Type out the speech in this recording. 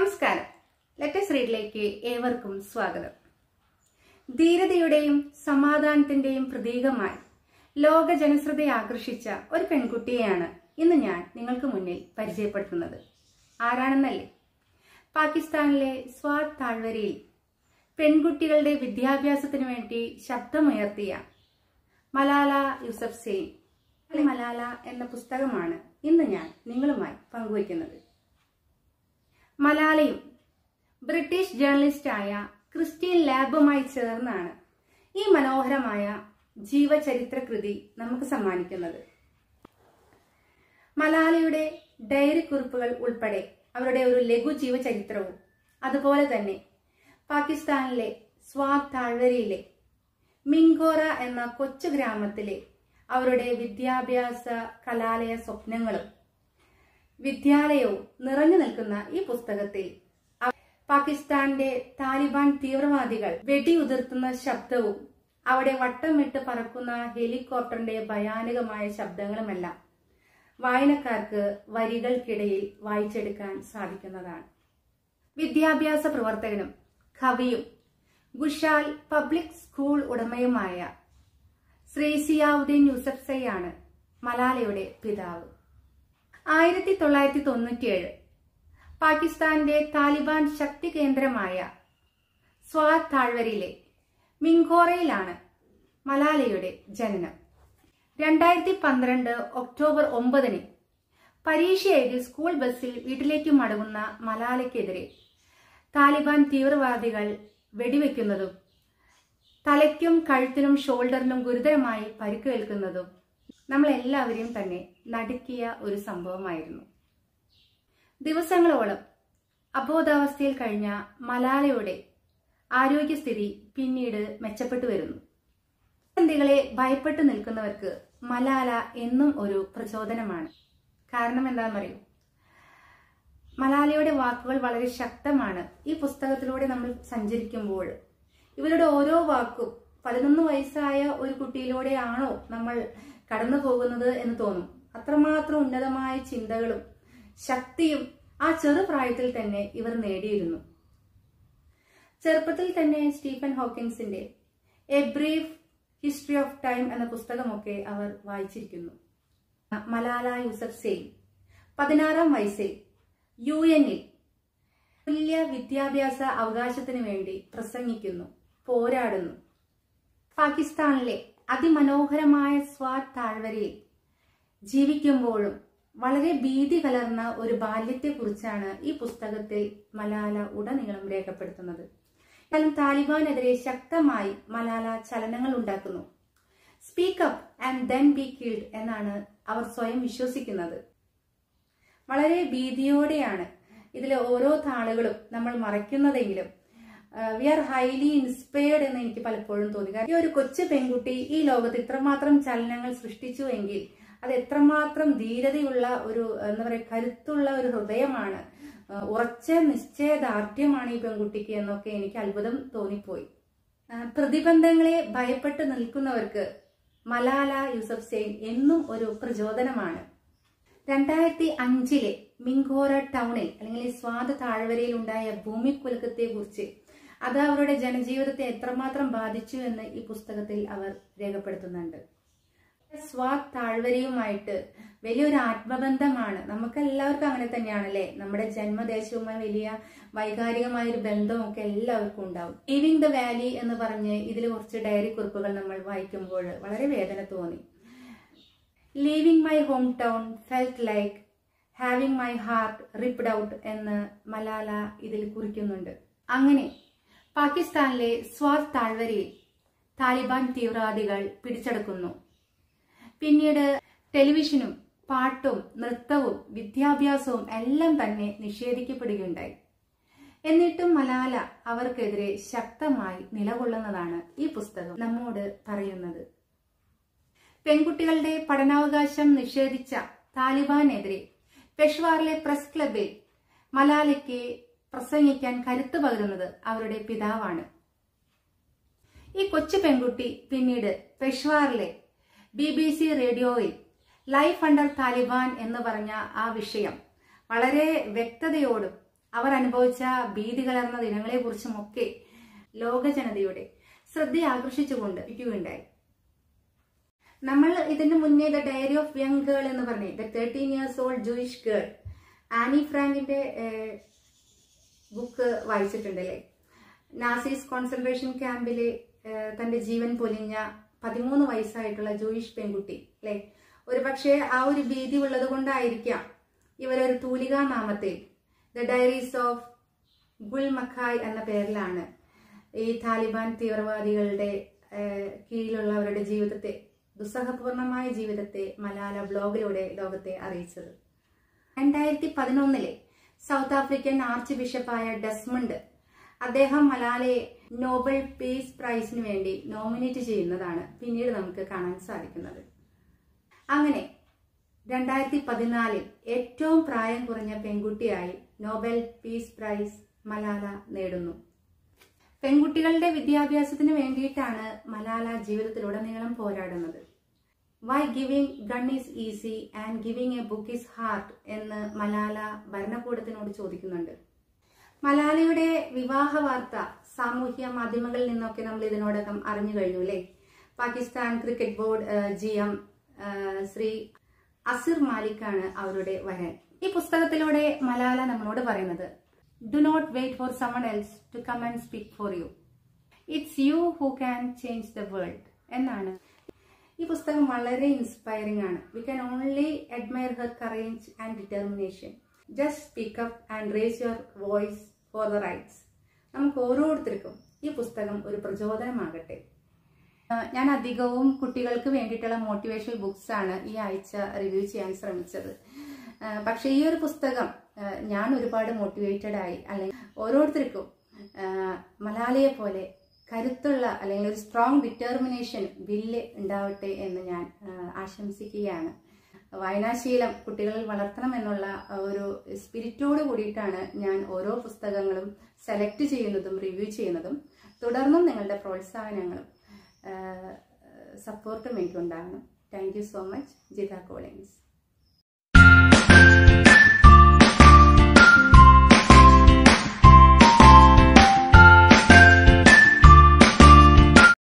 നമസ്കാരം ലെറ്റസ് റീഡിലേക്ക് ഏവർക്കും സ്വാഗതം ധീരതയുടെയും സമാധാനത്തിന്റെയും പ്രതീകമായി ലോക ജനശ്രദ്ധയെ ആകർഷിച്ച ഒരു പെൺകുട്ടിയെയാണ് ഇന്ന് ഞാൻ നിങ്ങൾക്ക് മുന്നിൽ പരിചയപ്പെടുത്തുന്നത് ആരാണെന്നല്ലേ പാകിസ്ഥാനിലെ സ്വാത് താഴ്വരയിൽ പെൺകുട്ടികളുടെ വിദ്യാഭ്യാസത്തിനു വേണ്ടി ശബ്ദമുയർത്തിയ മലാല യൂസഫ് സെയിൻ മലാല എന്ന പുസ്തകമാണ് ഇന്ന് ഞാൻ നിങ്ങളുമായി പങ്കുവയ്ക്കുന്നത് മലാലയും ബ്രിട്ടീഷ് ജേർണലിസ്റ്റായ ക്രിസ്റ്റീൻ ലാബുമായി ചേർന്നാണ് ഈ മനോഹരമായ ജീവചരിത്ര കൃതി നമുക്ക് സമ്മാനിക്കുന്നത് മലാലയുടെ ഡയറി കുറിപ്പുകൾ ഉൾപ്പെടെ അവരുടെ ഒരു ലഘു ജീവചരിത്രവും അതുപോലെ തന്നെ പാകിസ്ഥാനിലെ സ്വാത് താഴ്വരയിലെ മിങ്കോറ എന്ന കൊച്ചു ഗ്രാമത്തിലെ അവരുടെ വിദ്യാഭ്യാസ കലാലയ സ്വപ്നങ്ങളും വിദ്യാലയവും നിറഞ്ഞു നിൽക്കുന്ന ഈ പുസ്തകത്തിൽ അവ- പാകിസ്ഥാന്റെ താലിബാൻ തീവ്രവാദികൾ വെടിയുതിർത്തുന്ന ശബ്ദവും അവിടെ വട്ടമിട്ട് പറക്കുന്ന ഹെലികോപ്റ്ററിന്റെ ഭയാനകമായ ശബ്ദങ്ങളുമെല്ലാം വായനക്കാർക്ക് വരികൾക്കിടയിൽ വായിച്ചെടുക്കാൻ സാധിക്കുന്നതാണ് വിദ്യാഭ്യാസ പ്രവർത്തകനും കവിയും ഗുഷാൽ പബ്ലിക് സ്കൂൾ ഉടമയുമായ ശ്രീ സിയാവുദ്ദീൻ യൂസഫ്സയാണ് മലാലയുടെ പിതാവ് ആയിരത്തി തൊള്ളായിരത്തി തൊണ്ണൂറ്റിയേഴ് പാകിസ്ഥാന്റെ താലിബാൻ ശക്തി കേന്ദ്രമായ സ്വാത് താഴ്വരയിലെ മിങ്കോറയിലാണ് മലാലയുടെ ജനനം രണ്ടായിരത്തി പന്ത്രണ്ട് ഒക്ടോബർ ഒമ്പതിന് പരീക്ഷ എഴുതി സ്കൂൾ ബസ്സിൽ വീട്ടിലേക്ക് മടങ്ങുന്ന മലാലയ്ക്കെതിരെ താലിബാൻ തീവ്രവാദികൾ വെടിവെക്കുന്നതും തലയ്ക്കും കഴുത്തിനും ഷോൾഡറിനും ഗുരുതരമായി പരിക്കേൽക്കുന്നതും നമ്മളെല്ലാവരെയും തന്നെ നടുക്കിയ ഒരു സംഭവമായിരുന്നു ദിവസങ്ങളോളം അബോധാവസ്ഥയിൽ കഴിഞ്ഞ മലാലയുടെ ആരോഗ്യസ്ഥിതി പിന്നീട് മെച്ചപ്പെട്ടു വരുന്നു പ്രതിസന്ധികളെ ഭയപ്പെട്ടു നിൽക്കുന്നവർക്ക് മലാല എന്നും ഒരു പ്രചോദനമാണ് കാരണം എന്താണെന്നറിയോ മലാലയുടെ വാക്കുകൾ വളരെ ശക്തമാണ് ഈ പുസ്തകത്തിലൂടെ നമ്മൾ സഞ്ചരിക്കുമ്പോൾ ഇവരുടെ ഓരോ വാക്കും പതിനൊന്ന് വയസ്സായ ഒരു കുട്ടിയിലൂടെയാണോ നമ്മൾ കടന്നു പോകുന്നത് എന്ന് തോന്നും അത്രമാത്രം ഉന്നതമായ ചിന്തകളും ശക്തിയും ആ ചെറുപ്രായത്തിൽ തന്നെ ഇവർ നേടിയിരുന്നു ചെറുപ്പത്തിൽ തന്നെ സ്റ്റീഫൻ ഹോക്കിൻസിന്റെ a brief history of time എന്ന പുസ്തകമൊക്കെ അവർ വായിച്ചിരിക്കുന്നു മലാല യൂസഫ് സെയിൻ പതിനാറാം വയസ്സിൽ യു എന്നിൽ തുല്യ വിദ്യാഭ്യാസ അവകാശത്തിന് വേണ്ടി പ്രസംഗിക്കുന്നു പോരാടുന്നു പാകിസ്ഥാനിലെ അതിമനോഹരമായ സ്വാത് താഴ്വരയിൽ ജീവിക്കുമ്പോഴും വളരെ ഭീതി കലർന്ന ഒരു ബാല്യത്തെക്കുറിച്ചാണ് ഈ പുസ്തകത്തിൽ മലാല ഉടനീളം രേഖപ്പെടുത്തുന്നത് എന്നാലും താലിബാനെതിരെ ശക്തമായി മലാല ചലനങ്ങൾ ഉണ്ടാക്കുന്നു speak up and then be killed എന്നാണ് അവർ സ്വയം വിശ്വസിക്കുന്നത് വളരെ ഭീതിയോടെയാണ് ഇതിലെ ഓരോ താളുകളും നമ്മൾ മറയ്ക്കുന്നതെങ്കിലും വി ആർ ഹൈലി ഇൻസ്പയർഡ് എന്ന് എനിക്ക് പലപ്പോഴും തോന്നി കാരണം ഈ ഒരു കൊച്ചു പെൺകുട്ടി ഈ ലോകത്ത് ഇത്രമാത്രം ചലനങ്ങൾ സൃഷ്ടിച്ചു എങ്കിൽ അത് എത്രമാത്രം ധീരതയുള്ള ഒരു എന്താ പറയുക കരുത്തുള്ള ഒരു ഹൃദയമാണ് ആ, ഉറച്ച നിശ്ചയദാർഢ്യമാണ് ഈ പെൺകുട്ടിക്ക് എന്നൊക്കെ എനിക്ക് അത്ഭുതം തോന്നിപ്പോയി ആ, പ്രതിബന്ധങ്ങളെ ഭയപ്പെട്ട് നിൽക്കുന്നവർക്ക് മലാല യൂസഫ് സെയിൻ എന്നും ഒരു പ്രചോദനമാണ് രണ്ടായിരത്തി അഞ്ചിലെ മിങ്കോറ ടൗണിൽ അല്ലെങ്കിൽ ഈ സ്വാത താഴ്വരയിൽ ഉണ്ടായ ഭൂമിക്കുലുക്കത്തെ കുറിച്ച് അത് അവരുടെ ജനജീവിതത്തെ എത്രമാത്രം ബാധിച്ചു എന്ന് ഈ പുസ്തകത്തിൽ അവർ രേഖപ്പെടുത്തുന്നുണ്ട് സ്വാത് താഴ്വരയും,ആയിട്ട് വലിയൊരു ആത്മബന്ധമാണ് നമുക്ക് എല്ലാവർക്കും അങ്ങനെ തന്നെയാണല്ലേ നമ്മുടെ ജന്മദേശവുമായി വലിയ വൈകാരികമായ ഒരു ബന്ധമൊക്കെ എല്ലാവർക്കും ഉണ്ടാവും ലീവിംഗ് ദ വാലി എന്ന് പറഞ്ഞ് ഇതിൽ കുറച്ച് ഡയറി കുറിപ്പുകൾ നമ്മൾ വായിക്കുമ്പോൾ വളരെ വേദന തോന്നി leaving my home town felt like having my heart ripped out എന്ന് മലാല ഇതിൽ കുറിക്കുന്നുണ്ട് അങ്ങനെ പാകിസ്ഥാനിലെ സ്വാത് താഴ്വരയിൽ താലിബാൻ തീവ്രവാദികൾ പിടിച്ചെടുക്കുന്നു പിന്നീട് ടെലിവിഷനും പാട്ടും നൃത്തവും വിദ്യാഭ്യാസവും എല്ലാം തന്നെ നിഷേധിക്കപ്പെടുകയുണ്ടായി എന്നിട്ടും മലാല അവർക്കെതിരെ ശക്തമായി നിലകൊള്ളുന്നതാണ് ഈ പുസ്തകം നമ്മോട് പറയുന്നത് പെൺകുട്ടികളുടെ പഠനാവകാശം നിഷേധിച്ച താലിബാനെതിരെ പെഷ്വാറിലെ പ്രസ് ക്ലബിൽ മലാലയ്ക്ക് പ്രസംഗിക്കാൻ കരുത്തു പകരുന്നത് അവരുടെ പിതാവാണ് ഈ കൊച്ചു പെൺകുട്ടി പിന്നീട് പെഷ്വാറിലെ ബി ബി സി റേഡിയോയിൽ ലൈഫ് അണ്ടർ താലിബാൻ എന്ന് പറഞ്ഞ ആ വിഷയം വളരെ വ്യക്തതയോടും അവർ അനുഭവിച്ച ഭീതി കലർന്ന ദിനങ്ങളെക്കുറിച്ചും ഒക്കെ ലോക ജനതയുടെ ശ്രദ്ധ ആകർഷിച്ചുകൊണ്ട് ഇരിക്കുകയുണ്ടായി നമ്മൾ ഇതിന് മുന്നേ the diary of young girl എന്ന് പറഞ്ഞേ the thirteen years old Jewish girl Anne ഫ്രാങ്കിന്റെ ബുക്ക് വായിച്ചിട്ടുണ്ടല്ലേ നാസീസ് കോൺസെൻട്രേഷൻ ക്യാമ്പിലെ ഏഹ്, തന്റെ ജീവൻ പൊലിഞ്ഞ പതിമൂന്ന് വയസ്സായിട്ടുള്ള ജൂയിഷ് പെൺകുട്ടി അല്ലെ ഒരു പക്ഷേ ആ ഒരു ഭീതി ഉള്ളത് കൊണ്ടായിരിക്കാം ഇവരൊരു തൂലികാ നാമത്തിൽ the diaries of Gul Makai എന്ന പേരിലാണ് ഈ താലിബാൻ തീവ്രവാദികളുടെ ഏഹ്, കീഴിലുള്ളവരുടെ ജീവിതത്തെ ദുസ്സഹപൂർണമായ ജീവിതത്തെ മലാല ബ്ലോഗിലൂടെ ലോകത്തെ അറിയിച്ചത് രണ്ടായിരത്തി പതിനൊന്നിലെ സൗത്ത് ആഫ്രിക്കൻ ആർച്ച് ബിഷപ്പായ ഡെസ്മണ്ട് അദ്ദേഹം മലാലയെ നോബൽ പീസ് പ്രൈസിന് വേണ്ടി നോമിനേറ്റ് ചെയ്യുന്നതാണ് പിന്നീട് നമുക്ക് കാണാൻ സാധിക്കുന്നത് അങ്ങനെ രണ്ടായിരത്തി പതിനാലിൽ ഏറ്റവും പ്രായം കുറഞ്ഞ പെൺകുട്ടിയായി നോബൽ പീസ് പ്രൈസ് മലാല നേടുന്നു പെൺകുട്ടികളുടെ വിദ്യാഭ്യാസത്തിന് വേണ്ടിയിട്ടാണ് മലാല ജീവിതത്തിലുടനീളം പോരാടുന്നത് why giving gun is easy and giving a book is hard എന്ന് മലാല ഭരണകൂടത്തിനോട് ചോദിക്കുന്നുണ്ട് മലാലയുടെ വിവാഹ വാർത്ത സാമൂഹ്യ മാധ്യമങ്ങളിൽ നിന്നൊക്കെ നമ്മൾ ഇതിനോടകം അറിഞ്ഞു കഴിഞ്ഞു അല്ലേ Pakistan cricket board G M Shri Asir മാലിക്കാണ് അവരുടെ വരൻ ഈ പുസ്തകത്തിലൂടെ മലാല നമ്മളോട് പറയുന്നത് do not wait for someone else to come and speak for you it's you who can change the world എന്നാണ് ഈ പുസ്തകം വളരെ ഇൻസ്പയറിംഗ് ആണ് we can only admire her courage and determination just speak up and raise your voice for the rights നമുക്ക് ഓരോരുത്തർക്കും ഈ പുസ്തകം ഒരു പ്രചോദനമാകട്ടെ ആ, ഞാൻ അധികവും കുട്ടികൾക്ക് വേണ്ടിയിട്ടുള്ള മോട്ടിവേഷണൽ ബുക്സ് ആണ് ഈ ആഴ്ച റിവ്യൂ ചെയ്യാൻ ശ്രമിച്ചത് ആ, പക്ഷേ ഈ ഒരു പുസ്തകം ആ, ഞാൻ ഒരുപാട് മോട്ടിവേറ്റഡ് ആയി അല്ലെങ്കിൽ ഓരോരുത്തർക്കും ആ, മലാലയെ പോലെ കരുത്തുള്ള അല്ലെങ്കിൽ ഒരു സ്ട്രോങ് ഡിറ്റർമിനേഷൻ വില്ല് ഉണ്ടാവട്ടെ എന്ന് ഞാൻ ആ, ആശംസിക്കുകയാണ് വായനാശീലം കുട്ടികളിൽ വളർത്തണം എന്നുള്ള ഒരു സ്പിരിറ്റോട് കൂടിയിട്ടാണ് ഞാൻ ഓരോ പുസ്തകങ്ങളും സെലക്ട് ചെയ്യുന്നതും റിവ്യൂ ചെയ്യുന്നതും തുടർന്നും നിങ്ങളുടെ പ്രോത്സാഹനങ്ങളും സപ്പോർട്ടും എനിക്കുണ്ടാകണം thank you so much Jitha callings